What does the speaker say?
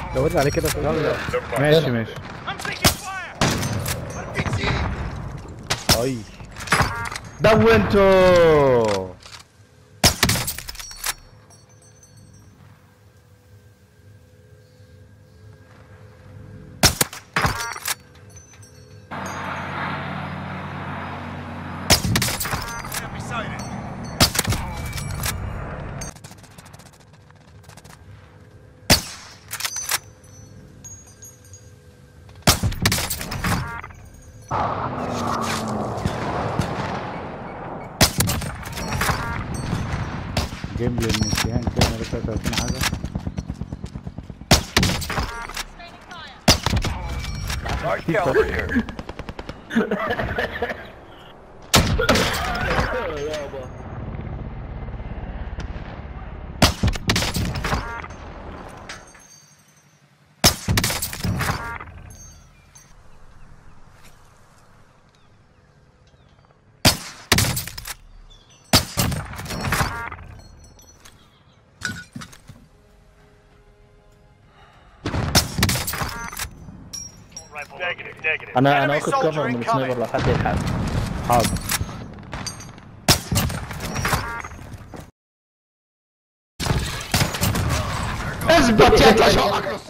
دورنا عليه كده في يلا ماشي ماشي I'm taking fire! اي دونتو Get beside it. جيم لي النسيان كده انا لسه 30 حاجه Large caliber here. Negative, negative. انا انا Enemy واخد soldier كفر من incoming. السنايبر لو حد يلحق حاضر اثبت يا